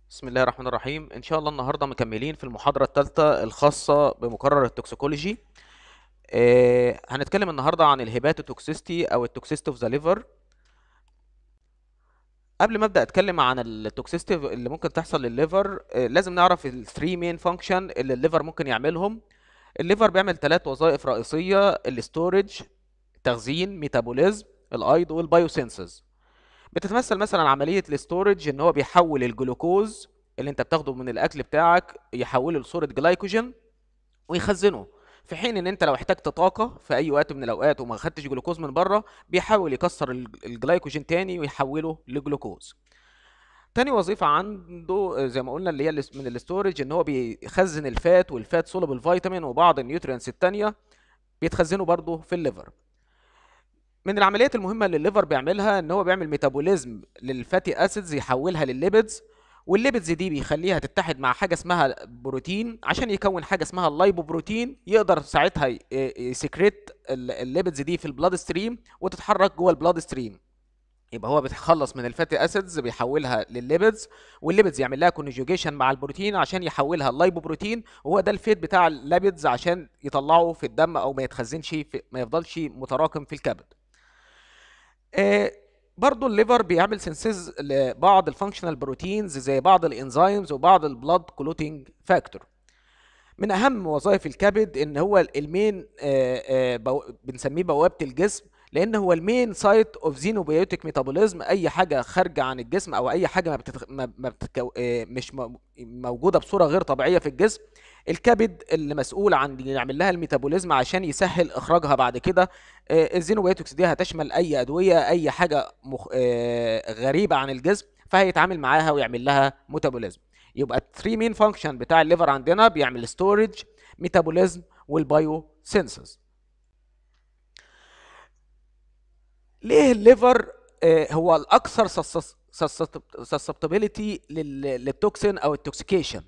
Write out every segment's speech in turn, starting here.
بسم الله الرحمن الرحيم ان شاء الله النهارده مكملين في المحاضره الثالثه الخاصه بمقرر التوكسيكولوجي آه هنتكلم النهارده عن الهيباتوتوكسيستي او التوكسيستي اوف ذا ليفر قبل ما ابدا اتكلم عن التوكسيستي اللي ممكن تحصل للليفر آه لازم نعرف الثري مين فانكشن اللي الليفر ممكن يعملهم الليفر بيعمل ثلاث وظائف رئيسيه الاستورج تخزين ميتابوليزم الايض والبايوسينسز بتتمثل مثلا عمليه الاستورج ان هو بيحول الجلوكوز اللي انت بتاخده من الاكل بتاعك يحوله لصوره جلايكوجين ويخزنه في حين ان انت لو احتجت طاقه في اي وقت من الاوقات وما خدتش جلوكوز من بره بيحاول يكسر الجلايكوجين تاني ويحوله لجلوكوز تاني وظيفة عنده زي ما قلنا اللي هي من الاستورج ان هو بيخزن الفات والفات سولب الفيتامين وبعض النيوترينس التانية بيتخزنوا برضه في الليفر من العمليات المهمه اللي الليفر بيعملها ان هو بيعمل ميتابوليزم للفاتي اسيدز يحولها للليبيدز والليبيدز دي بيخليها تتحد مع حاجه اسمها بروتين عشان يكون حاجه اسمها اللايبوبروتين يقدر ساعتها يسكريت الليبيدز دي في البلاد ستريم وتتحرك جوه البلاد ستريم يبقى هو بيتخلص من الفاتي اسيدز بيحولها للليبيدز والليبيدز يعمل لها كونجوجيشن مع البروتين عشان يحولها اللايبوبروتين وهو ده الفيت بتاع الليبيدز عشان يطلعه في الدم او ما يتخزنش في ما يفضلش متراكم في الكبد آه برضو الليفر بيعمل سنسيز لبعض الفانكشنال بروتينز زي بعض الانزيمز وبعض البلاد كلوتينج فاكتور من اهم وظائف الكبد ان هو المين آه آه بو بنسميه بوابه الجسم لان هو المين سايت اوف زينوبيوتيك ميتابوليزم اي حاجه خارجه عن الجسم او اي حاجه ما, بتتخ... ما, ما بتتكو... مش موجوده بصوره غير طبيعيه في الجسم الكبد اللي مسؤول عن يعمل لها الميتابوليزم عشان يسهل اخراجها بعد كده الزينوبيوتكس دي هتشمل اي ادويه اي حاجه مخ... غريبه عن الجسم فهيتعامل معاها ويعمل لها ميتابوليزم يبقى الثري مين فانكشن بتاع الليفر عندنا بيعمل ستورج ميتابوليزم والبايو سينسز ليه الليفر هو الاكثر سسبتابيليتي للتوكسين او التوكسيكيشن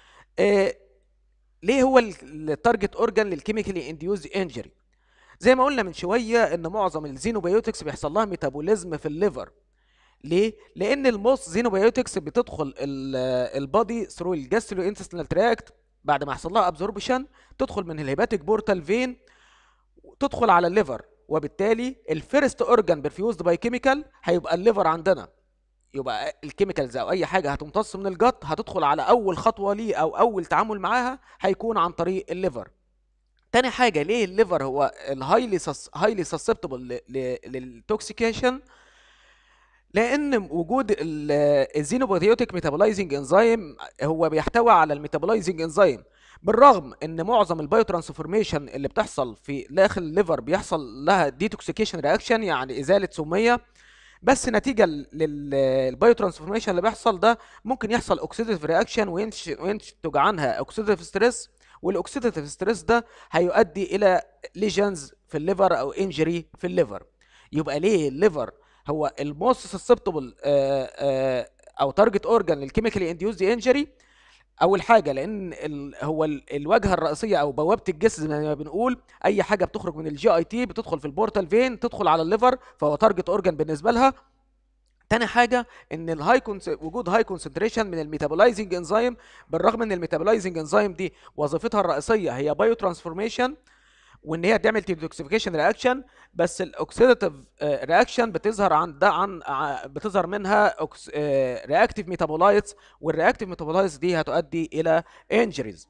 ليه هو التارجت اورجان للكيميكالي انديوز انجري زي ما قلنا من شويه ان معظم الزينوبيوتكس بيحصل لها ميتابوليزم في الليفر ليه لان الموست زينوبيوتكس بتدخل البادي ثرو الجاسترو انتستينال تراكت بعد ما يحصل لها ابزوربشن تدخل من الهيباتيك بورتال فين تدخل على الليفر وبالتالي الفيرست اورجان برفيوزد باي كيميكال هيبقى الليفر عندنا يبقى الكيميكالز او اي حاجه هتمتص من الجت هتدخل على اول خطوه ليه او اول تعامل معاها هيكون عن طريق الليفر تاني حاجه ليه الليفر هو الهايلي هايلي سسبتبل للتوكسيكيشن لان وجود الزينوبيوتيك ميتابولايزنج انزيم هو بيحتوي على الميتابولايزنج انزيم بالرغم ان معظم البايو ترانسفورميشن اللي بتحصل في داخل الليفر بيحصل لها ديتوكسيكيشن رياكشن يعني ازاله سميه بس نتيجه للبايو ترانسفورميشن اللي بيحصل ده ممكن يحصل اوكسيديتيف رياكشن وينتج عنها اوكسيديتيف ستريس والاوكسيديتيف ستريس ده هيؤدي الى ليجنز في الليفر او انجري في الليفر يبقى ليه الليفر هو الموست سسبتبل او تارجت اورجان للكيميكالي انديوزد انجري اول حاجه لان ال هو ال الواجهه الرئيسيه او بوابه الجسم زي ما بنقول اي حاجه بتخرج من الجي اي تي بتدخل في البورتال فين تدخل على الليفر فهو تارجت اورجان بالنسبه لها تاني حاجة ان الهاي كونس... وجود هاي كونسنتريشن من الميتابولايزنج انزيم بالرغم ان الميتابولايزنج انزيم دي وظيفتها الرئيسية هي بايو ترانسفورميشن وان هي تعمل ديتوكسيفيكيشن رياكشن بس الاوكسيداتيف رياكشن بتظهر عن ده عن بتظهر منها رياكتيف ميتابولايتس والرياكتيف ميتابولايتس دي هتؤدي الى انجريز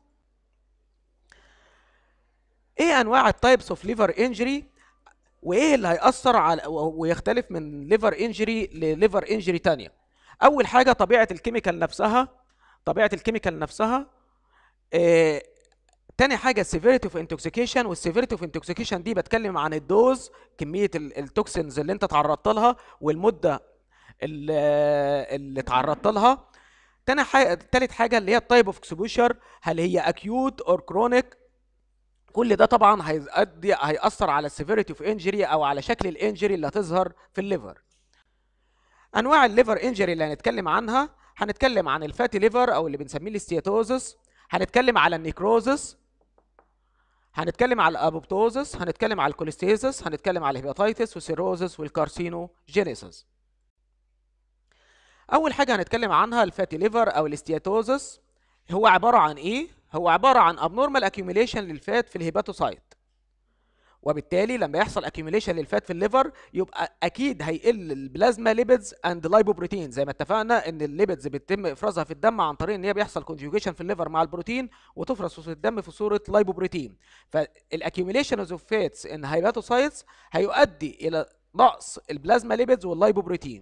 ايه انواع التايبس اوف ليفر انجري وايه اللي هيأثر على ويختلف من ليفر انجري لليفر انجري تانية اول حاجه طبيعه الكيميكال نفسها طبيعه الكيميكال نفسها إيه تاني حاجه السيفيريتي اوف انتوكسيكيشن والسيفيريتي اوف انتوكسيكيشن دي بتكلم عن الدوز كميه التوكسينز اللي انت تعرضت لها والمده اللي, اللي تعرضت لها تاني حاجه تالت حاجه اللي هي التايب اوف اكسبوشر هل هي اكيوت اور كرونيك كل ده طبعا هيؤدي هيأثر على السيفيريتي اوف انجري او على شكل الانجري اللي هتظهر في الليفر انواع الليفر انجري اللي هنتكلم عنها هنتكلم عن الفاتي ليفر او اللي بنسميه الاستياتوزس هنتكلم على النيكروزس هنتكلم على الابوبتوزس هنتكلم على الكوليستيزس هنتكلم على الهيباتيتس والسيروزس والكارسينوجينيسيس اول حاجه هنتكلم عنها الفاتي ليفر او الاستياتوزس هو عباره عن ايه هو عباره عن abnormal accumulation للفات في الهيباتوسايت وبالتالي لما يحصل accumulation للفات في الليفر يبقى اكيد هيقل البلازما ليبيدز اند لايبوبروتين زي ما اتفقنا ان الليبيدز بيتم افرازها في الدم عن طريق ان هي بيحصل كونجوجيشن في الليفر مع البروتين وتفرز في الدم في صوره لايبوبروتين فالاكيوميليشن اوف فاتس ان هيباتوسايتس هيؤدي الى نقص البلازما ليبيدز واللايبوبروتين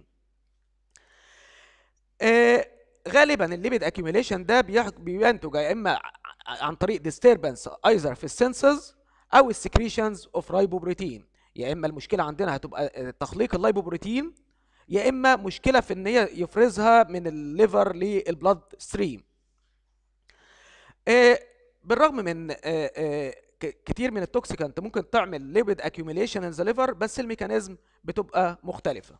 آه غالبا الليبيد اكيوميليشن ده بينتج يا اما عن طريق disturbance ايزر في السنسز او السكريشنز اوف رايبوبروتين يا اما المشكله عندنا هتبقى تخليق اللايبوبروتين يا اما مشكله في ان هي يفرزها من الليفر للبلاد ستريم آه بالرغم من آه آه كتير من التوكسيكانت ممكن تعمل ليبيد اكيوميليشن ان ذا ليفر بس الميكانيزم بتبقى مختلفه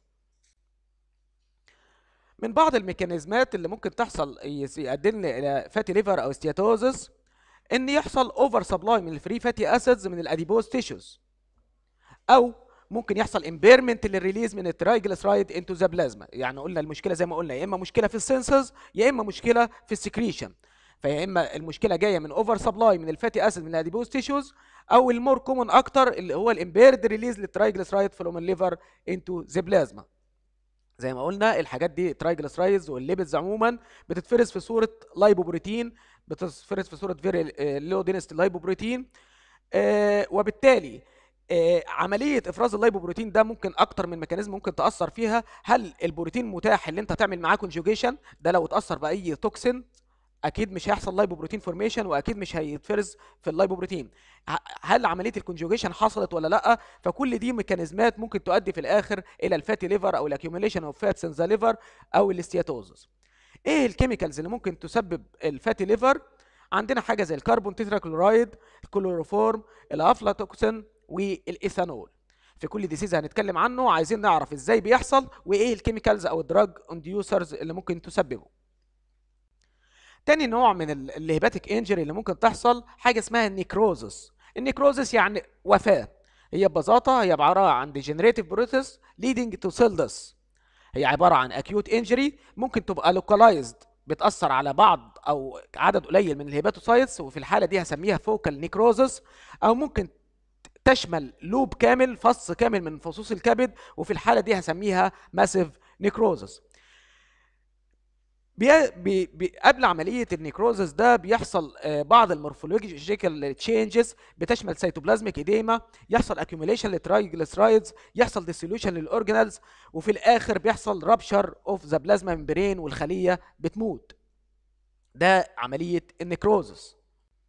من بعض الميكانيزمات اللي ممكن تحصل يؤدي الى فاتي ليفر او استياتوزس ان يحصل اوفر سبلاي من الفري فاتي اسيدز من الاديبوز تيشوز او ممكن يحصل امبيرمنت للريليز من الترايجليسرايد انتو ذا بلازما يعني قلنا المشكله زي ما قلنا يا اما مشكله في السنسز يا اما مشكله في السكريشن فيا اما المشكله جايه من اوفر سبلاي من الفاتي اسيد من الاديبوز تيشوز او المور كومن اكتر اللي هو الامبيرد ريليز للترايجليسرايد فروم الليفر انتو ذا بلازما زي ما قلنا الحاجات دي ترايجليسرايدز والليبيدز عموما بتتفرز في صوره لايبوبروتين بتتفرز في صوره فيري لو دينستي لايبوبروتين آه وبالتالي آه عمليه افراز اللايبوبروتين ده ممكن اكتر من ميكانيزم ممكن تاثر فيها هل البروتين متاح اللي انت تعمل معاه كونجوجيشن ده لو اتاثر باي توكسين اكيد مش هيحصل لايبوبروتين فورميشن واكيد مش هيتفرز في اللايبوبروتين هل عمليه الكونجوجيشن حصلت ولا لا فكل دي ميكانيزمات ممكن تؤدي في الاخر الى الفاتي ليفر او الاكيوميليشن اوف فاتس ان ذا ليفر او الاستياتوزس ايه الكيميكالز اللي ممكن تسبب الفاتي ليفر عندنا حاجه زي الكربون تيتراكلورايد الكلوروفورم الافلاتوكسين والايثانول في كل ديسيز هنتكلم عنه عايزين نعرف ازاي بيحصل وايه الكيميكالز او الدراج انديوسرز اللي ممكن تسببه تاني نوع من الهيباتيك انجري اللي ممكن تحصل حاجه اسمها النيكروزس النيكروزس يعني وفاه هي ببساطه هي عباره عن ديجنريتيف بروسيس ليدنج تو سيل ديس هي عباره عن اكيوت انجري ممكن تبقى لوكالايزد بتاثر على بعض او عدد قليل من الهيباتوسايتس وفي الحاله دي هسميها فوكال نيكروزس او ممكن تشمل لوب كامل فص كامل من فصوص الكبد وفي الحاله دي هسميها ماسيف نيكروزس بي بي بي قبل عمليه النيكروزس ده بيحصل آه بعض المورفولوجيكال تشينجز بتشمل سيتوبلازميك ايديما يحصل اكيوميليشن للترايجليسرايدز يحصل ديسوليوشن للاورجانيلز وفي الاخر بيحصل رابشر اوف ذا بلازما ممبرين والخليه بتموت ده عمليه النيكروزس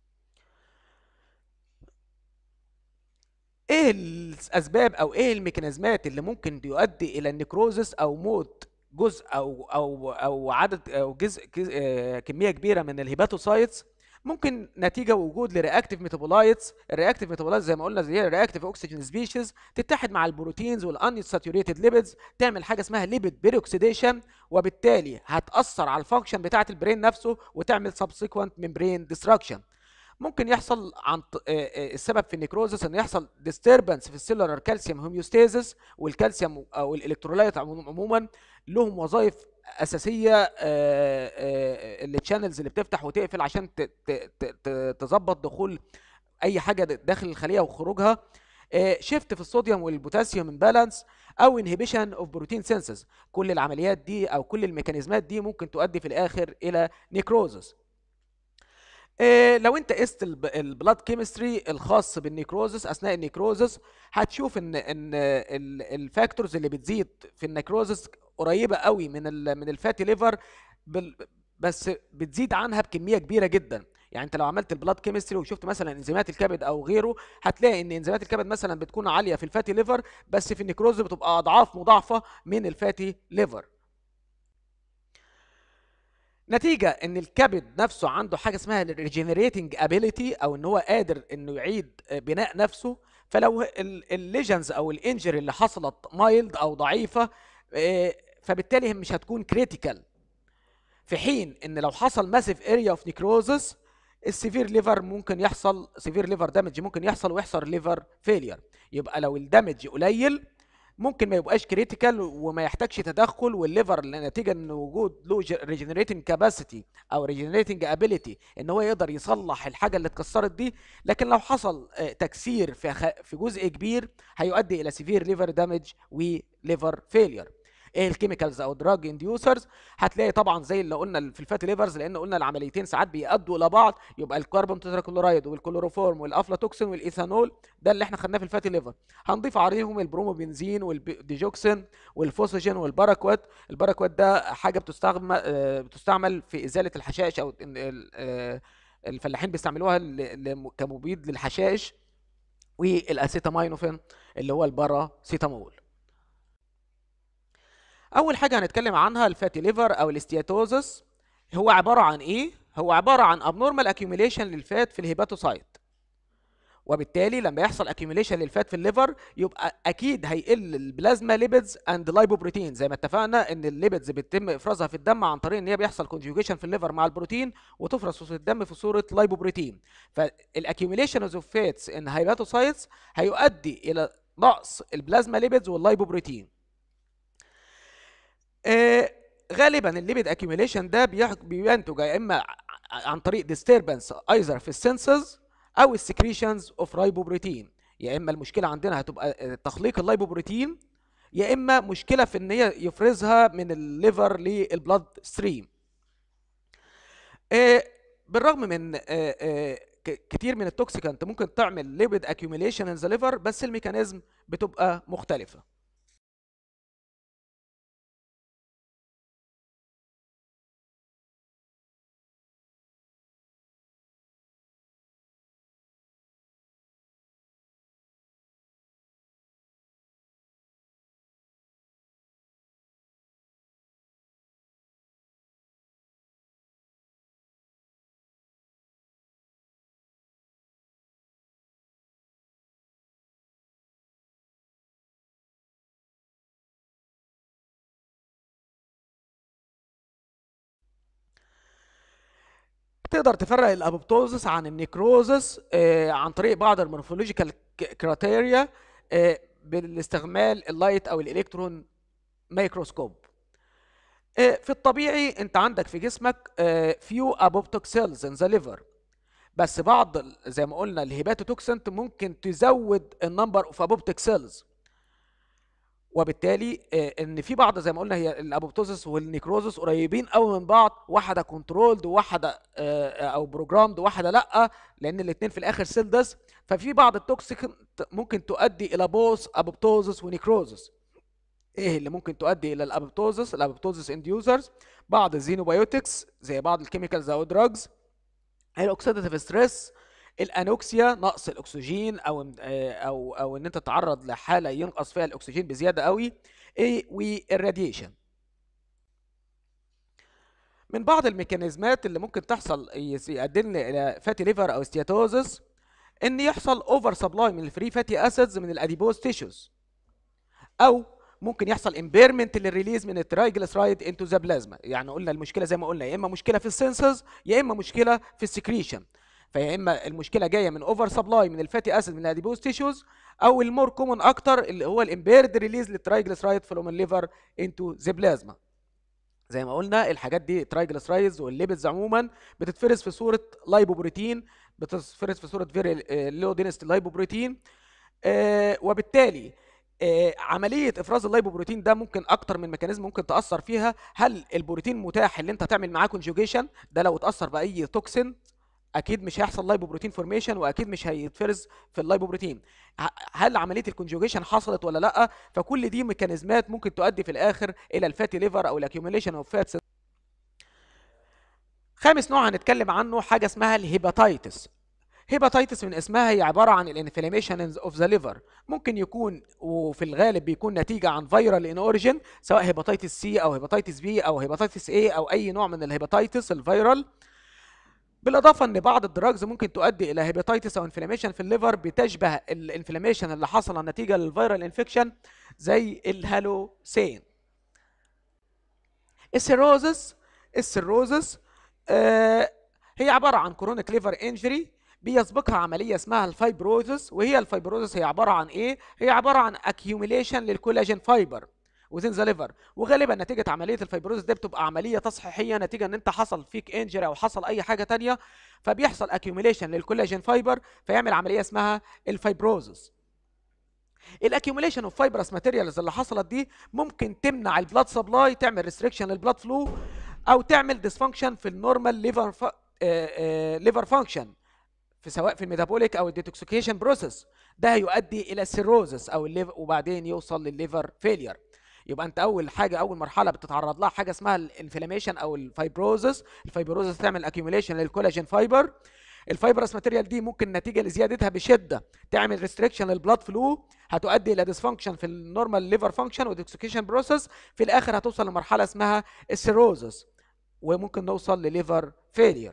ايه الاسباب او ايه الميكانيزمات اللي ممكن يؤدي الى النيكروزس او موت جزء او او او عدد او جزء كميه كبيره من الهيباتوسايتس ممكن نتيجه وجود لرياكتيف ميتابولايتس الرياكتيف ميتابولايتس زي ما قلنا زي الرياكتيف اوكسجين سبيشيز تتحد مع البروتينز والانساتوريتد ليبيدز تعمل حاجه اسمها ليبيد بيروكسيديشن وبالتالي هتاثر على الفانكشن بتاعه البرين نفسه وتعمل سبسيكوينت ممبرين ديستراكشن ممكن يحصل عن السبب في النيكروزس ان يحصل ديستربنس في السيلولار كالسيوم هوميوستاسيس والكالسيوم او الالكترولايت عموما لهم وظائف اساسيه التشانلز اللي بتفتح وتقفل عشان تظبط دخول اي حاجه داخل الخليه وخروجها شيفت في الصوديوم والبوتاسيوم امبالانس او انهبيشن اوف بروتين سينسز كل العمليات دي او كل الميكانيزمات دي ممكن تؤدي في الاخر الى نيكروزس إيه لو انت قست البلاد كيمستري الخاص بالنيكروزس اثناء النيكروزس هتشوف ان ان الفاكتورز اللي بتزيد في النيكروزس قريبه قوي من ال من الفاتي ليفر بس بتزيد عنها بكميه كبيره جدا يعني انت لو عملت البلاد كيمستري وشفت مثلا انزيمات الكبد او غيره هتلاقي ان انزيمات الكبد مثلا بتكون عاليه في الفاتي ليفر بس في النيكروز بتبقى اضعاف مضاعفه من الفاتي ليفر نتيجة ان الكبد نفسه عنده حاجة اسمها الريجنريتنج ابيليتي او ان هو قادر انه يعيد بناء نفسه فلو الليجنز او الانجري اللي حصلت مايلد او ضعيفة فبالتالي مش هتكون كريتيكال في حين ان لو حصل ماسيف اريا اوف نيكروزس السيفير ليفر ممكن يحصل سيفير ليفر دامج ممكن يحصل ويحصل ليفر فيلير يبقى لو الدامج قليل ممكن ما يبقاش كريتيكال وما يحتاجش تدخل والليفر نتيجه ان وجود له ريجنريتنج كاباسيتي او ريجنريتنج ابيليتي ان هو يقدر يصلح الحاجه اللي اتكسرت دي لكن لو حصل آه، تكسير في خ- في جزء كبير هيؤدي الى سيفير ليفر دامج وليفر فيلير ايه الكيميكالز او دراج انديوسرز هتلاقي طبعا زي اللي قلنا في الفاتي ليفرز لان قلنا العمليتين ساعات بيأدوا الى بعض يبقى الكربون تتراكلورايد والكلوروفورم والافلاتوكسين والايثانول ده اللي احنا خدناه في الفاتي ليفر هنضيف عليهم البروموبنزين والديجوكسين والفوسجين والباراكوات الباراكوات ده حاجه بتستعمل آه، بتستعمل في ازاله الحشائش او إن ال- آه، الفلاحين بيستعملوها ل- لم- كمبيد للحشائش والاسيتامينوفين اللي هو الباراسيتامول اول حاجه هنتكلم عنها الفاتي ليفر او الاستياتوزس هو عباره عن ايه هو عباره عن abnormal accumulation للفات في الهيباتوسايت وبالتالي لما يحصل accumulation للفات في الليفر يبقى اكيد هيقل البلازما ليبيدز اند لايبوبروتين زي ما اتفقنا ان الليبيدز بيتم افرازها في الدم عن طريق ان هي بيحصل كونجوجيشن في الليفر مع البروتين وتفرز في الدم في صوره لايبوبروتين فالاكيوميليشن اوف فاتس ان هيباتوسايتس هيؤدي الى نقص البلازما ليبيدز واللايبوبروتين آه، غالبا الليبيد اكيوميليشن ده بيح- بينتج يا اما ع- عن طريق ديستربنس ايزر في السنسز او السكريشنز اوف رايبوبروتين يا اما المشكله عندنا هتبقى آه، تخليق اللايبوبروتين يا اما مشكله في ان هي يفرزها من الليفر للبلاد ستريم آه، بالرغم من آه، آه، ك- كتير من التوكسيكانت ممكن تعمل ليبيد اكيوميليشن ان ذا ليفر بس الميكانيزم بتبقى مختلفه تقدر تفرق الابوبتوزس عن النيكروزس آه، عن طريق بعض المورفولوجيكال كرايتيريا بالاستعمال اللايت او الالكترون ميكروسكوب آه، في الطبيعي انت عندك في جسمك فيو ابوبتوك سيلز ان ذا ليفر بس بعض ال- زي ما قلنا الهيباتوتوكسنت ممكن تزود النمبر اوف ابوبتيك سيلز وبالتالي آه، ان في بعض زي ما قلنا هي الابوبتوزس والنيكروزس قريبين قوي من بعض واحده كنترولد وواحده آه، او بروجرامد وواحده لا لان الاثنين في الاخر سيل دس ففي بعض التوكسيك ممكن تؤدي الى بوث ابوبتوزس ونيكروزس ايه اللي ممكن تؤدي الى الابوبتوزس الابوبتوزس انديوزرز بعض الزينوبيوتكس زي بعض الكيميكالز او دراجز الاوكسيداتيف ستريس الانوكسيا نقص الاكسجين او آه، او او ان انت تتعرض لحاله ينقص فيها الاكسجين بزياده قوي ايه والراديشن من بعض الميكانيزمات اللي ممكن تحصل يس- يؤدي الى فاتي ليفر او ستياتوزس ان يحصل اوفر سبلاي من الفري فاتي اسيدز من الاديبوز تيشوز او ممكن يحصل امبيرمنت للريليز من الترايجليسرايد انتو ذا بلازما يعني قلنا المشكله زي ما قلنا يا اما مشكله في السنسز يا اما مشكله في السكريشن فيا اما المشكله جايه من اوفر سبلاي من الفاتي اسيد من الاديبوز تيشوز او المور كومن اكتر اللي هو الامبيرد ريليز للترايجليسرايد فروم الليفر انتو ذا بلازما زي ما قلنا الحاجات دي ترايجليسرايدز والليبيدز عموما بتتفرز في صوره لايبوبروتين بتتفرز في صوره فيري لو دينستي لايبوبروتين آه، وبالتالي آه، عمليه افراز اللايبوبروتين ده ممكن اكتر من ميكانيزم ممكن تاثر فيها هل البروتين متاح اللي انت تعمل معاه كونجوجيشن ده لو اتاثر باي توكسين اكيد مش هيحصل لايبوبروتين فورميشن واكيد مش هيتفرز في اللايبوبروتين ه- هل عمليه الكونجوجيشن حصلت ولا لا فكل دي ميكانيزمات ممكن تؤدي في الاخر الى الفاتي ليفر او الاكيوميليشن اوف فاتس خامس نوع هنتكلم عنه حاجه اسمها الهيباتايتس هيباتايتس من اسمها هي عباره عن الانفلاميشن اوف ذا ليفر ممكن يكون وفي الغالب بيكون نتيجه عن فيرال ان اوريجين سواء هيباتايتس سي او هيباتايتس بي او هيباتايتس اي او اي نوع من الهيباتايتس الفيرال بالاضافه ان بعض الدراجز ممكن تؤدي الى هيباتايتس او انفلاميشن في الليفر بتشبه الانفلاميشن اللي حصل نتيجه للفيرال انفكشن زي الهالوسين السيروزس السيروزس آه هي عباره عن كرونيك ليفر انجري بيسبقها عمليه اسمها الفايبروزس وهي الفايبروزس هي عباره عن ايه هي عباره عن اكيوميليشن للكولاجين فايبر وزين ذا ليفر وغالبا نتيجه عمليه الفايبروزس دي بتبقى عمليه تصحيحيه نتيجه ان انت حصل فيك انجري او حصل اي حاجه تانية فبيحصل اكيوميليشن للكولاجين فايبر فيعمل عمليه اسمها الفايبروزس الاكيوميليشن اوف فايبرس ماتيريالز اللي حصلت دي ممكن تمنع البلاد سبلاي تعمل ريستريكشن للبلاد فلو او تعمل ديسفانكشن في النورمال ليفر ف... ليفر فانكشن في سواء في الميتابوليك او الديتوكسيكيشن بروسيس ده هيؤدي الى السيروزس او الليفر وبعدين يوصل للليفر فيلير يبقى انت اول حاجه اول مرحله بتتعرض لها حاجه اسمها الانفلاميشن او الفايبروزس الفايبروزس تعمل اكيوميليشن للكولاجين فايبر الفايبرس ماتيريال دي ممكن نتيجه لزيادتها بشده تعمل ريستريكشن للبلاد فلو هتؤدي الى ديسفانكشن في النورمال ليفر فانكشن وديكسيكيشن بروسيس في الاخر هتوصل لمرحله اسمها السيروزس وممكن نوصل لليفر فيلير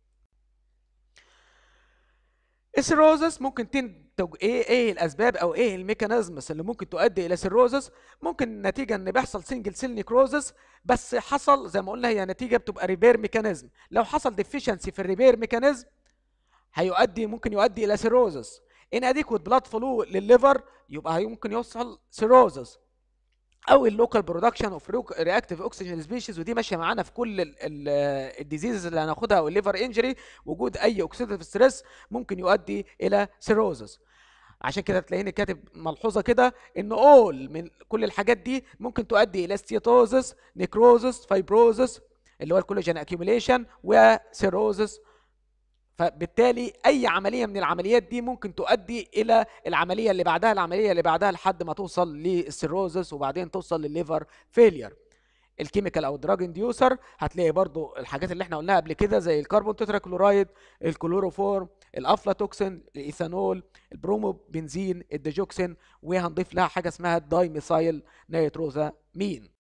السيروزس ممكن تنتج ايه ايه الاسباب او ايه الميكانيزمز اللي ممكن تؤدي الى سيروزس ممكن نتيجه ان بيحصل سنجل سيل نيكروزس بس حصل زي ما قلنا هي نتيجه بتبقى ريبير ميكانيزم لو حصل ديفيشنسي في الريبير ميكانيزم هيؤدي ممكن يؤدي الى سيروزس ان اديكوت بلاد فلو للليفر يبقى ممكن يوصل سيروزس او اللوكال برودكشن اوف رياكتيف اوكسجين سبيشيز ودي ماشيه معانا في كل الديزيزز اللي هناخدها او الليفر انجري وجود اي اوكسيديف ستريس ممكن يؤدي الى سيروزس عشان كده تلاقيني كاتب ملحوظه كده ان اول من كل الحاجات دي ممكن تؤدي الى ستياتوزس نيكروزس فايبروزس اللي هو الكولاجين اكيوميليشن وسيروزس فبالتالي اي عمليه من العمليات دي ممكن تؤدي الى العمليه اللي بعدها العمليه اللي بعدها لحد ما توصل للسيروزس وبعدين توصل للليفر فيلير الكيميكال او دراج انديوسر هتلاقي برضو الحاجات اللي احنا قلناها قبل كده زي الكربون تتراكلورايد الكلوروفورم الافلاتوكسين الايثانول البرومو بنزين الديجوكسين وهنضيف لها حاجه اسمها الدايميثايل نيتروزامين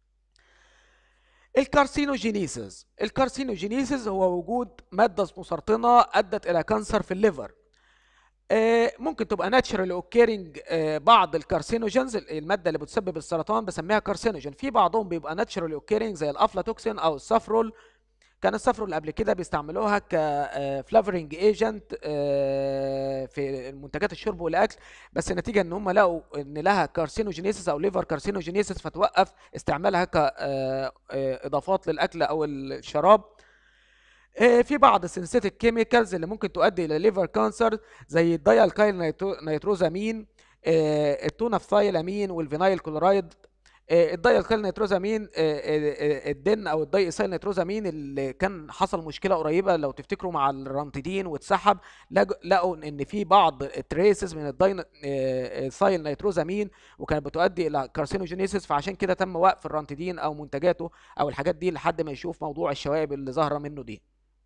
الكارسينوجينيسيس الكارسينوجينيسيس هو وجود ماده مسرطنه ادت الى كانسر في الليفر آه ممكن تبقى ناتشرال اوكيرنج آه بعض الكارسينوجينز الماده اللي بتسبب السرطان بسميها كارسينوجين في بعضهم بيبقى ناتشرال اوكيرنج زي الافلاتوكسين او السافرول كان السافرول قبل كده بيستعملوها كفلافرنج ايجنت في منتجات الشرب والاكل بس نتيجه ان هم لقوا ان لها كارسينوجينيسيس او ليفر كارسينوجينيسيس فتوقف استعمالها كاضافات للاكل او الشراب في بعض السنسيتك كيميكالز اللي ممكن تؤدي الى ليفر كانسر زي الدايالكايل نيتروزامين التونافثايلامين والفينايل كلورايد الدايالكايل نيتروزامين الدن او الداي ايسايل نيتروزامين اللي كان حصل مشكله قريبه لو تفتكروا مع الرانتيدين واتسحب لقوا ان في بعض التريسز من الداي ايسايل نيتروزامين وكانت بتؤدي الى كارسينوجينيسيس فعشان كده تم وقف الرانتيدين او منتجاته او الحاجات دي لحد ما يشوف موضوع الشوائب اللي ظاهره منه دي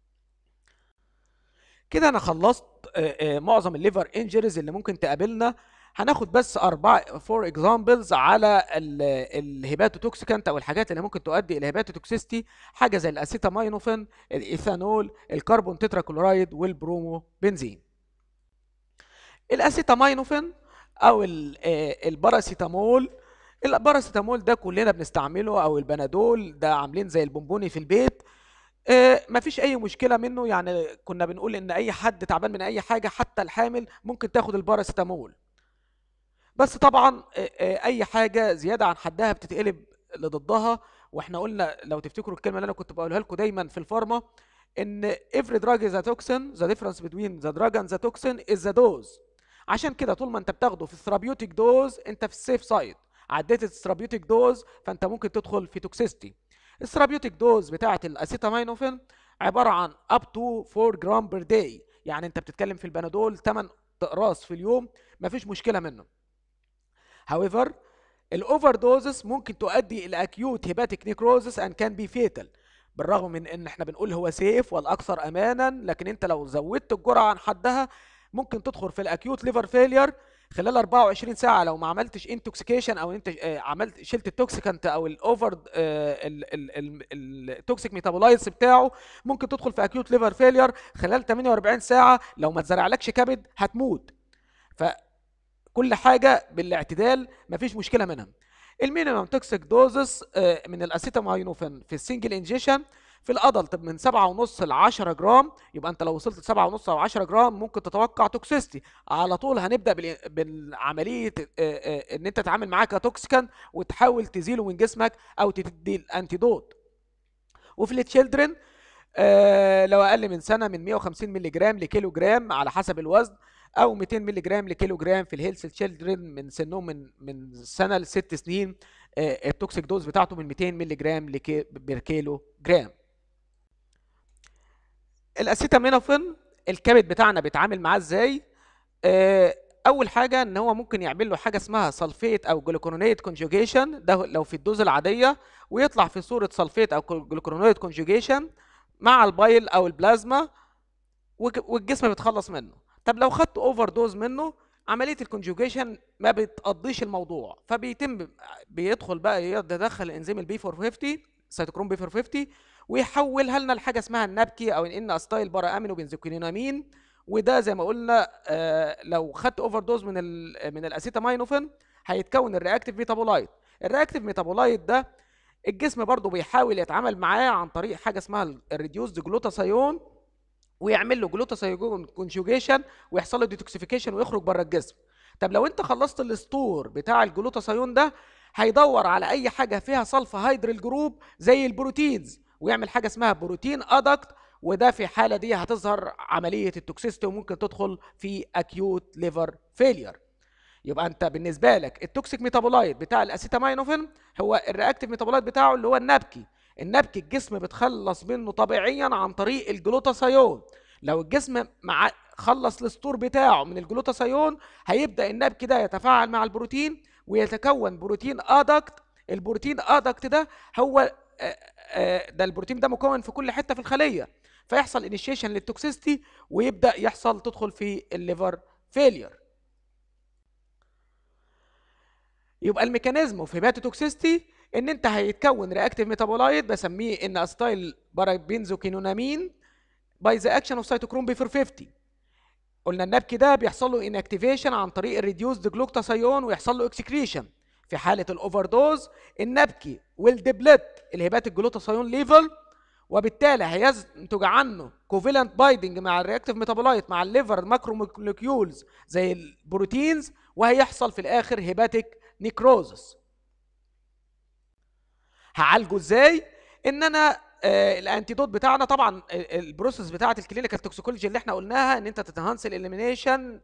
كده انا خلصت معظم الليفر انجريز اللي ممكن تقابلنا هناخد بس أربعة فور اكزامبلز على الهيباتوتوكسيكانت أو الحاجات اللي ممكن تؤدي إلى هيباتوتوكسيستي حاجة زي الأسيتامينوفين الإيثانول الكربون تتراكلورايد والبرومو بنزين الأسيتامينوفين أو الباراسيتامول الباراسيتامول ده كلنا بنستعمله أو البنادول ده عاملين زي البونبوني في البيت آه مفيش اي مشكله منه يعني كنا بنقول ان اي حد تعبان من اي حاجه حتى الحامل ممكن تاخد الباراسيتامول بس طبعا اي حاجه زياده عن حدها بتتقلب لضدها واحنا قلنا لو تفتكروا الكلمه اللي انا كنت بقولها لكم دايما في الفارما ان every drug is a toxin the difference between the drug and the toxin is the dose عشان كده طول ما انت بتاخده في الثرابيوتيك دوز انت في السيف سايد عديت الثرابيوتيك دوز فانت ممكن تدخل في توكسيستي الثرابيوتيك دوز بتاعه الاسيتامينوفين عباره عن up to 4 جرام بير داي يعني انت بتتكلم في البنادول 8 اقراص في اليوم مفيش مشكله منه however الاوفر دوزس ممكن تؤدي الى acute hepatic necrosis and can be fatal بالرغم من ان احنا بنقول هو سيف والاكثر امانا لكن انت لو زودت الجرعه عن حدها ممكن تدخل في الاكيوت ليفر فيلير خلال 24 ساعه لو ما عملتش انتوكسيكيشن او انت عملت شلت التوكسيكانت او الاوفر التوكسيك ميتابولايتس بتاعه ممكن تدخل في اكيوت ليفر فيلير خلال 48 ساعه لو ما اتزرعلكش كبد هتموت فكل حاجه بالاعتدال مفيش مشكله منها المينيمم توكسيك دوزس من الاسيتامينوفين في السنجل انجيشن في الادلت من 7.5 ل 10 جرام يبقى انت لو وصلت ل 7.5 او 10 جرام ممكن تتوقع توكسيستي على طول هنبدا بال- بالعمليه آه، آه، ان انت تتعامل معاه كتوكسيكان وتحاول تزيله من جسمك او تدي الانتيدوت وفي التشيلدرن آه لو اقل من سنه من 150 مللي جرام لكيلو جرام على حسب الوزن او 200 مللي جرام لكيلو جرام في الهيلث تشيلدرن من سنهم من من سنه لست سنين آه التوكسيك دوز بتاعته من 200 مللي جرام لكي بير كيلو جرام الاسيتامينوفين الكبد بتاعنا بيتعامل معاه ازاي آه، اول حاجه ان هو ممكن يعمل له حاجه اسمها سلفيت او جلوكرونيت كونجوجيشن ده لو في الدوز العاديه ويطلع في صوره سلفيت او جلوكرونيت كونجوجيشن مع البايل او البلازما وك- والجسم بيتخلص منه طب لو خدت اوفر دوز منه عمليه الكونجوجيشن ما بتقضيش الموضوع فبيتم بيدخل بقى يتدخل الانزيم البي 450 سيتوكروم بي 450 ويحولها لنا لحاجه اسمها النبكي او ان استايل برا امينو بنزوكينامين وده زي ما قلنا آه لو خدت اوفر دوز من ال من الاسيتامينوفين هيتكون الرياكتيف ميتابولايت الرياكتيف ميتابولايت ده الجسم برضو بيحاول يتعامل معاه عن طريق حاجه اسمها الريديوسد جلوتاثيون ويعمل له جلوتاثيون كونجوجيشن ويحصل له ديتوكسيفيكيشن ويخرج بره الجسم طب لو انت خلصت الستور بتاع الجلوتاثيون ده هيدور على اي حاجه فيها صلفه هيدريل جروب زي البروتينز ويعمل حاجه اسمها بروتين ادكت وده في الحاله دي هتظهر عمليه التوكسيستي وممكن تدخل في اكيوت ليفر فيلير يبقى انت بالنسبه لك التوكسيك ميتابولايت بتاع الاسيتامينوفين هو الرياكتيف ميتابولايت بتاعه اللي هو النبكي النبكي الجسم بتخلص منه طبيعيا عن طريق الجلوتاثيون لو الجسم مع خلص الستور بتاعه من الجلوتاثيون هيبدا النبكي ده يتفاعل مع البروتين ويتكون بروتين ادكت البروتين ادكت ده هو آه، آه، ده البروتين ده مكون في كل حته في الخليه فيحصل انيشيشن للتوكسيستي ويبدا يحصل تدخل في الليفر فيلير يبقى الميكانيزم في هيباتوتوكسيستي ان انت هيتكون رياكتيف ميتابولايت بسميه ان استايل بارابينزوكينونامين باي ذا اكشن اوف سيتوكروم بي 450 قلنا النبكي ده بيحصل له انكتيفيشن عن طريق الريديوسد جلوكتاثيون ويحصل له اكسكريشن في حاله الاوفر دوز النبكي ويل ديبلت الهبات الجلوتاثيون ليفل وبالتالي هينتج عنه كوفيلنت بايدنج مع الرياكتيف ميتابولايت مع الليفر ماكرو مولكيولز زي البروتينز وهيحصل في الاخر هيباتيك نيكروزس هعالجه ازاي ان انا آه الانتيدوت بتاعنا طبعا ال- البروسيس بتاعه الكلينيكال توكسيكولوجي اللي احنا قلناها ان انت تتهانس الاليمينيشن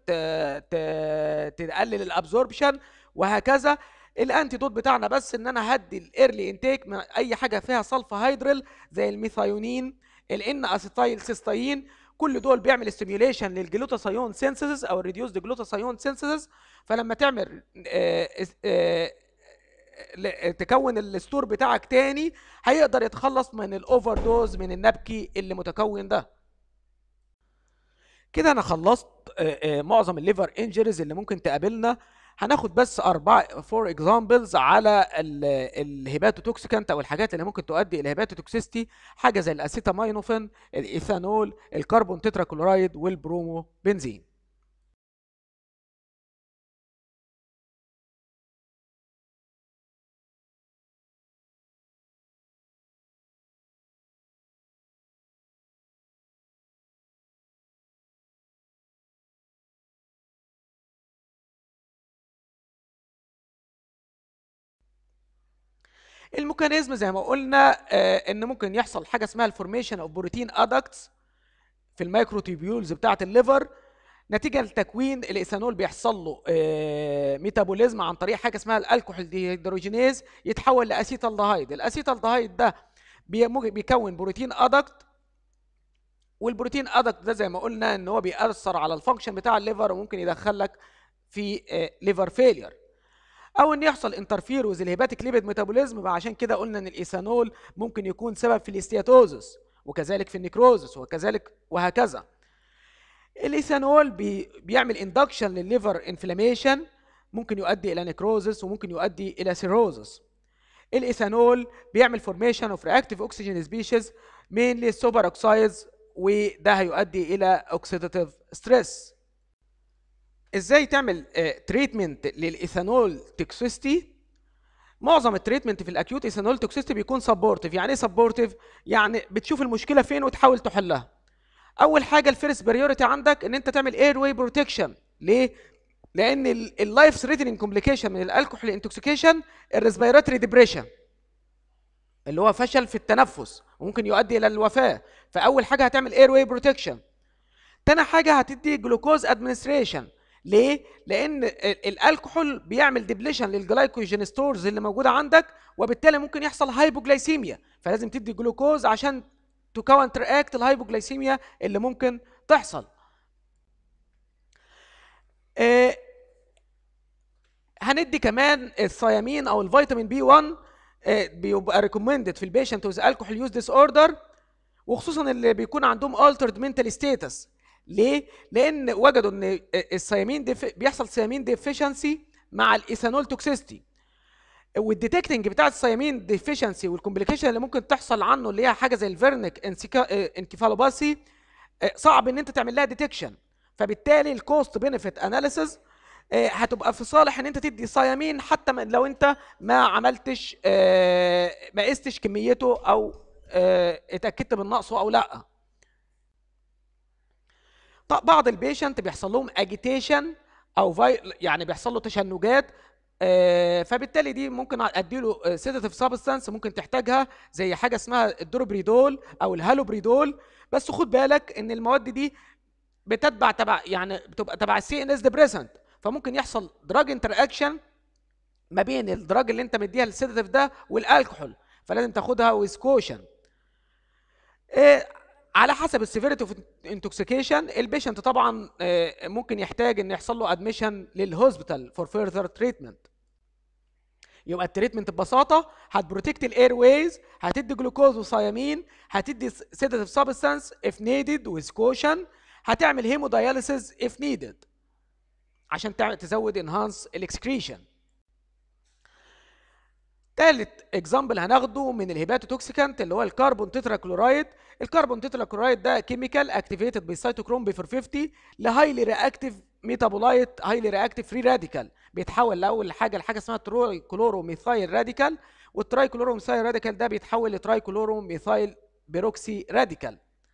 تقلل الابزوربشن وهكذا الانتيدوت بتاعنا بس ان انا هدي الايرلي انتيك من اي حاجه فيها صلفه هيدرل زي الميثايونين الان اسيتايل سيستاين كل دول بيعمل ستيميوليشن للجلوتاثيون سينثيسيس او الريديوسد جلوتاثيون سينثيسيس فلما تعمل آه، اس- آه، ل- تكون الستور بتاعك تاني هيقدر يتخلص من الاوفر دوز من النبكي اللي متكون ده كده انا خلصت آه، آه، معظم الليفر انجريز اللي ممكن تقابلنا هناخد بس اربع فور اكزامبلز على الهيباتوتوكسيكانت او الحاجات اللي ممكن تؤدي الى هيباتوتوكسيستي حاجه زي الاسيتامينوفين الايثانول الكربون تتراكلورايد والبرومو بنزين الميكانيزم زي ما قلنا آه، ان ممكن يحصل حاجه اسمها الفورميشن اوف بروتين ادكتس في الميكروتيبيولز بتاعه الليفر نتيجه لتكوين الايثانول بيحصل له آه، ميتابوليزم عن طريق حاجه اسمها الالكحول ديهيدروجينيز يتحول لاسيتالدهايد الاسيتالدهايد ده بي- ممكن بيكون بروتين ادكت والبروتين ادكت ده زي ما قلنا ان هو بيأثر على الفانكشن بتاع الليفر وممكن يدخل لك في ليفر فيلير او ان يحصل انترفيروز الهيباتيك ليبيد ميتابوليزم عشان كده قلنا ان الايثانول ممكن يكون سبب في الاستياتوزس وكذلك في النيكروزس وكذلك وهكذا الايثانول بي بيعمل اندكشن للليفر انفلاميشن ممكن يؤدي الى نيكروزس وممكن يؤدي الى سيروزس الايثانول بيعمل فورميشن اوف رياكتيف اوكسجين سبيشيز مينلي السوبر اوكسايدز وده هيؤدي الى اوكسيداتيف ستريس ازاي تعمل تريتمنت للايثانول توكسيستي معظم التريتمنت في الاكيوت ايثانول توكسيستي بيكون سبورتيف يعني ايه سبورتيف يعني بتشوف المشكله فين وتحاول تحلها اول حاجه الفيرست بريوريتي عندك ان انت تعمل اير واي بروتكشن ليه لان اللايف ثريتنينج كومبليكيشن من الالكحول انتوكسيكيشن الريسبيراتوري ديبريشن اللي هو فشل في التنفس وممكن يؤدي الى الوفاه فاول حاجه هتعمل اير واي بروتكشن تاني حاجه هتدي جلوكوز ادمنستريشن ليه؟ لان الالكحول بيعمل ديبليشن للجلايكوجين ستورز اللي موجوده عندك وبالتالي ممكن يحصل هايبوجلايسيميا فلازم تدي جلوكوز عشان تو كاونتر اكت الهايبوجلايسيميا اللي ممكن تحصل آه هندي كمان الثيامين او الفيتامين بي 1 آه بيبقى ريكومندد في البيشنت وذ الكحول يوز ديس اوردر وخصوصا اللي بيكون عندهم altered mental status ليه؟ لان وجدوا ان الثيامين بيحصل ثيامين ديفيشنسي مع الايثانول توكسيستي والديتكتنج بتاع الثيامين ديفيشنسي والكومبليكيشن اللي ممكن تحصل عنه اللي هي حاجه زي الفيرنيك انكيفالوباسي صعب ان انت تعمل لها ديتكشن فبالتالي الكوست بينفيت اناليسيز هتبقى في صالح ان انت تدي صيامين حتى لو انت ما عملتش ما قستش كميته او اتاكدت من نقصه او لا بعض البيشنت بيحصل لهم اجيتيشن او في يعني بيحصل له تشنجات آه فبالتالي دي ممكن اديله سيداتيف سابستانس ممكن تحتاجها زي حاجه اسمها الدروبريدول او الهالوبريدول بس خد بالك ان المواد دي بتتبع تبع يعني بتبقى تبع السي ان اس ديبريسنت فممكن يحصل دراج انتر اكشن ما بين الدراج اللي انت مديها للسيداتيف ده والالكحول فلازم تاخدها ويز كوشن آه على حسب السيفيريتي اوف انتوكسيكيشن البيشنت طبعا ممكن يحتاج ان يحصل له ادميشن للهوسبيتال فور فيرذر تريتمنت يبقى التريتمنت ببساطه هتبروتكت الاير ويز هتدي جلوكوز وصيامين هتدي سيداتيف سبستانس اف نيدد ويز كوشن هتعمل هيموداياليسيس اف نيدد عشان تعمل تزود انهانس الاكسكريشن تالت اكزامبل هناخده من الهيباتوتوكسيكانت اللي هو الكربون تترا كلورايد الكربون تترا كلورايد ده كيميكال اكتيفيتد بالسيتوكروم بيفر 50 لهايلي رياكتيف ميتابولايت هايلي رياكتيف فري راديكال بيتحول لاول حاجه لحاجه اسمها تراي كلورو ميثايل راديكال والتراي كلورو ميثايل راديكال ده بيتحول لتراي كلورو ميثايل بيروكسي راديكال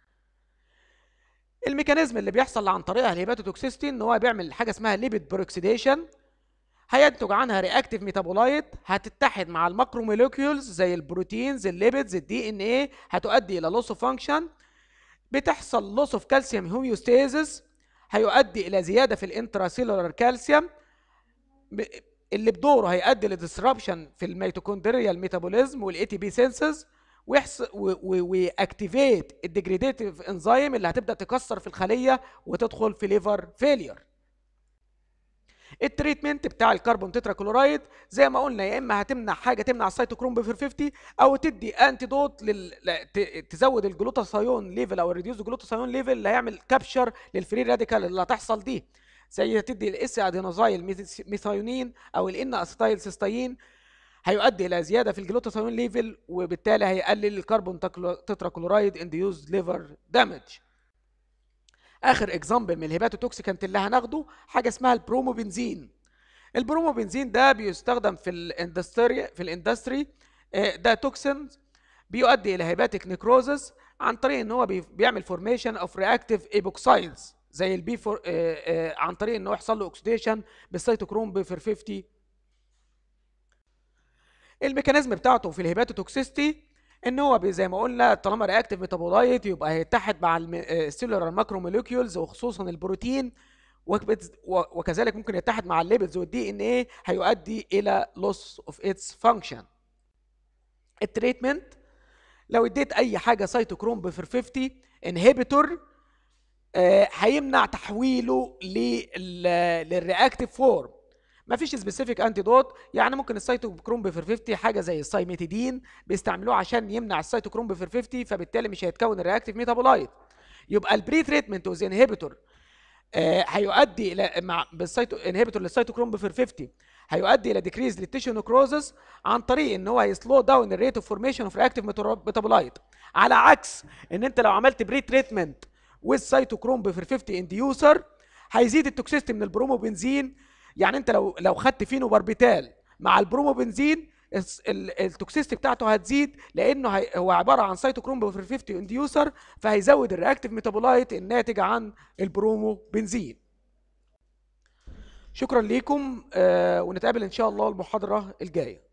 الميكانيزم اللي بيحصل عن طريقها الهيباتوتوكسيستي ان هو بيعمل حاجه اسمها ليبيد بروكسيديشن هينتج عنها رياكتيف ميتابولايت هتتحد مع الماكرو موليكيولز زي البروتينز الليبيدز الدي ان ايه هتؤدي الى لوس اوف فانكشن بتحصل لوس اوف كالسيوم هوميوستاسيس هيؤدي الى زياده في الانتراسيلولار كالسيوم اللي بدوره هيؤدي لديسربشن في الميتوكوندريال ميتابوليزم والاي تي بي سينسز ويحصل ويأكتيفيت الديجريديتيف انزيم اللي هتبدا تكسر في الخليه وتدخل في ليفر فيلير التريتمنت بتاع الكربون تترا كلورايد زي ما قلنا يا اما هتمنع حاجه تمنع السيتوكروم بيفر 50 او تدي انتيدوت لل... تزود الجلوتاثيون ليفل او الريديوز جلوتاثيون ليفل اللي هيعمل كابشر للفري راديكال اللي هتحصل دي زي تدي الاس ادينوزايل ميثايونين او الان اسيتايل سيستاين هيؤدي الى زياده في الجلوتاثيون ليفل وبالتالي هيقلل الكربون تترا كلورايد انديوز ليفر دامج اخر اكزامبل من الهيباتوتوكسيكانت اللي هناخده حاجه اسمها البروموبنزين البروموبنزين ده بيستخدم في الاندستري في الاندستري ده توكسين بيؤدي الى هيباتيك نيكروزس عن طريق ان هو بيعمل فورميشن اوف رياكتيف ايبوكسايدز زي البي فور عن طريق ان هو يحصل له اوكسيديشن بالسيتوكروم بيفر 50 الميكانيزم بتاعته في الهيباتوتوكسيستي ان هو زي ما قلنا طالما رياكتيف ميتابولايت يبقى هيتحد مع السيلولار ماكرو موليكيولز وخصوصا البروتين وكذلك ممكن يتحد مع الليبيدز والدي ان ايه هيؤدي الى لوس اوف اتس فانكشن التريتمنت لو اديت اي حاجه سيتوكروم بفر 50 انهبيتور هيمنع تحويله للرياكتيف فورم مفيش سبيسيفيك انتيدوت يعني ممكن السيتوكروم بفر 50 حاجه زي السايميتيدين بيستعملوه عشان يمنع السيتوكروم بفر 50 فبالتالي مش هيتكون الرياكتيف ميتابولايت يبقى البري تريتمنت وز انهبيتور هيؤدي الى مع بالسيتو انهبيتور للسيتوكروم بفر 50 هيؤدي الى ديكريز للتيشو نكروزس عن طريق ان هو هيسلو داون الريت اوف فورميشن اوف رياكتيف ميتابولايت على عكس ان انت لو عملت بري تريتمنت ويز سيتوكروم بفر 50 انديوسر هيزيد التوكسيستي من البروموبنزين يعني انت لو لو خدت فينو باربيتال مع البروموبنزين التوكسيستي بتاعته هتزيد لانه هو عباره عن سيتوكروم بوفر 50 انديوسر فهيزود الرياكتيف ميتابولايت الناتج عن البرومو بنزين شكرا ليكم آه ونتقابل ان شاء الله المحاضره الجايه